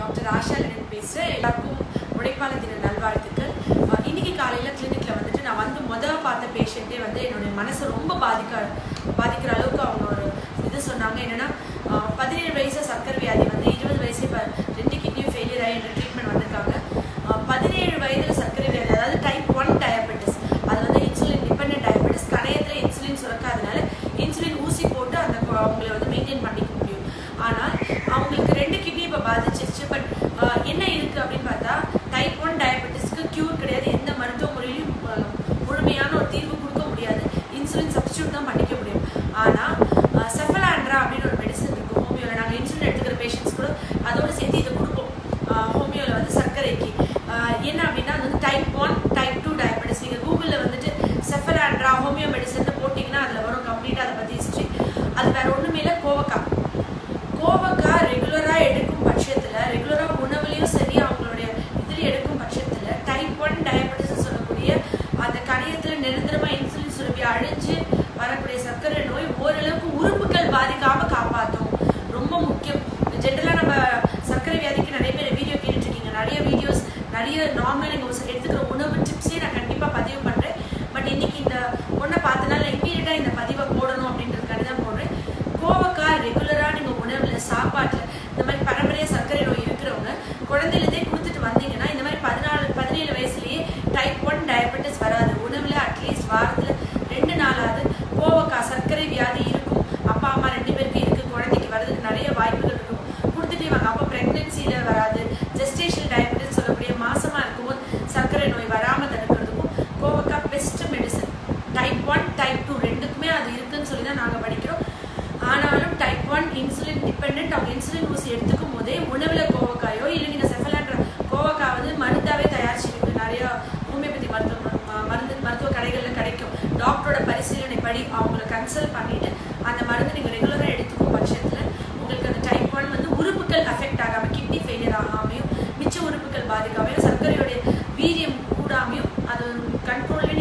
doctor Asha Lenin பேசுகிறேன் எல்லாருக்கும் உழைப்பாளர் தின நல்வாழ்த்துக்கள் அஹ் இன்னைக்கு காலையில் கிளினிக்கில் வந்துட்டு நான் வந்து முதல் பார்த்த பேஷண்ட்டே வந்து என்னுடைய மனசை ரொம்ப பாதிக்க பாதிக்கிற அளவுக்கு அவங்க ஒரு இது சொன்னாங்க என்னன்னா அஹ் பதினேழு வயசு சர்க்கரை வியாதி வந்து இருபது வயசு இப்போ ரெண்டு கிட்னியும் ஃபெயிலியர் ஆகி என்ற ட்ரீட்மெண்ட் வந்திருக்காங்க அஹ் பதினேழு வயதில் சர்க்கரை வியாதி அதாவது டைப் ஒன் டயபெட்டிஸ் அது வந்து இன்சுலின் டிபெண்டன்ட் டயபெட்டிஸ் கணையத்தில் இன்சுலின் சுரக்காதனால இன்சுலின் ஊசி போட்டு அந்த கு- அவங்கள வந்து மெயின்டைன் பண்ணிக்க முடியும் ஆனால் அவங்களுக்கு ரெண்டு கிட்னி இப்போ பாதிச்சிருச்சு பட் என்ன இருக்கு அப்படின்னு பார்த்தா டைப் ஒன் டயபெட்டிஸ்க்கு கியூர் கிடையாது எந்த மருத்துவ முறையிலும் அஹ், முழுமையான ஒரு தீர்வு கொடுக்க முடியாது இன்சுலின் சப்ஸ்டியூட் தான் பண்ணிக்க முடியும் ஆனால் செஃபலாண்ட்ரா அப்படின்னு ஒரு மெடிசன் இருக்கு ஹோமியோவில் நாங்கள் இன்சுலின் எடுத்துக்கிற பேஷண்ட்ஸ் கூட அதோட சேர்த்து இதை கொடுப்போம் ஹோமியோவில் வந்து சர்க்கரைக்கு அஹ், என்ன அப்படின்னா அது வந்து type one type two diabetes நீங்கள் கூகுளில் வந்துட்டு செஃபலாண்ட்ரா ஹோமியோ மெடிசன் போட்டிங்கன்னா அதில் வரும் கம்ப்ளீட்டாக அதை பற்றி ஹிஸ்ட்ரி அது வேற ஒன்றுமே இல்லை கோவக்காய் கோவக்காய் ரெகுலராக எடுக்கும் பட்சத்தில் ரெகுலராக உணவுலையும் சரி அவங்களுடைய இதில் எடுக்கும் பட்சத்தில் டைப் ஒன் டயபெட்டிஸ் சொல்லக்கூடிய அந்த கணையத்தில் நிரந்தரமாக இன்சுலின் சுரப்பி அழிஞ்சு வரக்கூடிய சர்க்கரை நோய் ஓரளவுக்கு உறுப்புகள் பாதிக்காம காப்பாற்றும் ரொம்ப முக்கியம் ஜென்ரலாக நம்ம சர்க்கரை வியாதிக்கு நிறைய பேர் வீடியோ கேட்டுட்டு இருக்கீங்க நிறைய வீடியோஸ் நிறைய நார்மலாக நீங்கள் எடுத்துக்கிற உணவு டிப்ஸே நான் கண்டிப்பாக பதிவு பண்ணுறேன் பட் இன்னைக்கு இந்த ஒன்றை பார்த்தனால இம்மீடியட்டாக இந்த பதிவை போடணும் அப்படின்றதுக்காண்டி தான் போடுறேன் கோவக்காய் ரெகுலராக நீங்கள் உணவில் சாப்பாட்டில் இந்த மாதிரி பரம்பரையாக சர்க்கரை நோய் இருக்கிறவங்க குழந்தையிலேருந்தே கொடுத்துட்டு வந்தீங்கன்னா இந்த மாதிரி பதினாலு பதினேழு வயசுலேயே டைப் ஒன் டயபெட்டிஸ் வராது உணவில் அட்லீஸ்ட் வாரத்தில் ரெண்டு நாளாவது கோவக்காய் சர்க்கரை வியாதி இருக்கும் அப்பா அம்மா ரெண்டு பேருக்கு இருக்குது குழந்தைக்கு வர்றதுக்கு நிறைய வாய்ப்புகள் இருக்கும் கொடுத்துட்டே வாங்க அப்போ ப்ரெக்னென்சியில் வராது ஜெஸ்டேஷன் டயபெட்டிஸ் சொல்லக்கூடிய மாசமாக இருக்கும்போது சர்க்கரை நோய் வராமல் தடுக்கிறதுக்கும் கோவக்காய் best medicine type one type two ரெண்டுக்குமே அது இருக்குன்னு சொல்லி தான் நாங்கள் படிக்கிறோம் ஆனாலும் டைப் ஒன் இன்சுலின் டிபெண்ட் அவங்க இன்சுலின் ஊசி எடுத்துக்கும் போதே உணவில் கோவக்காயோ இல்லை நீங்கள் செஃபலான்ற கோவக்காய் வந்து மருந்தாவே தயாரிச்சிருக்கு நிறைய ஹோமியோபதி மருத்துவ ம- மருந்து மருத்துவ கடைகளில் கிடைக்கும் டாக்டரோட பரிசீலனை படி அவங்கள கன்சல்ட் பண்ணிட்டு அந்த மருந்து நீங்கள் ரெகுலராக எடுத்துக்கும் பட்சத்தில் உங்களுக்கு அந்த டைப் ஒன் வந்து உறுப்புகள் அஃபெக்ட் ஆகாமல் கிட்னி ஃபெயிலியர் ஆகாமையும் மிச்ச உறுப்புகள் பாதிக்காமையும் சர்க்கரையுடைய வீரியம் கூடாமையும் அது கண்ட்ரோல்லே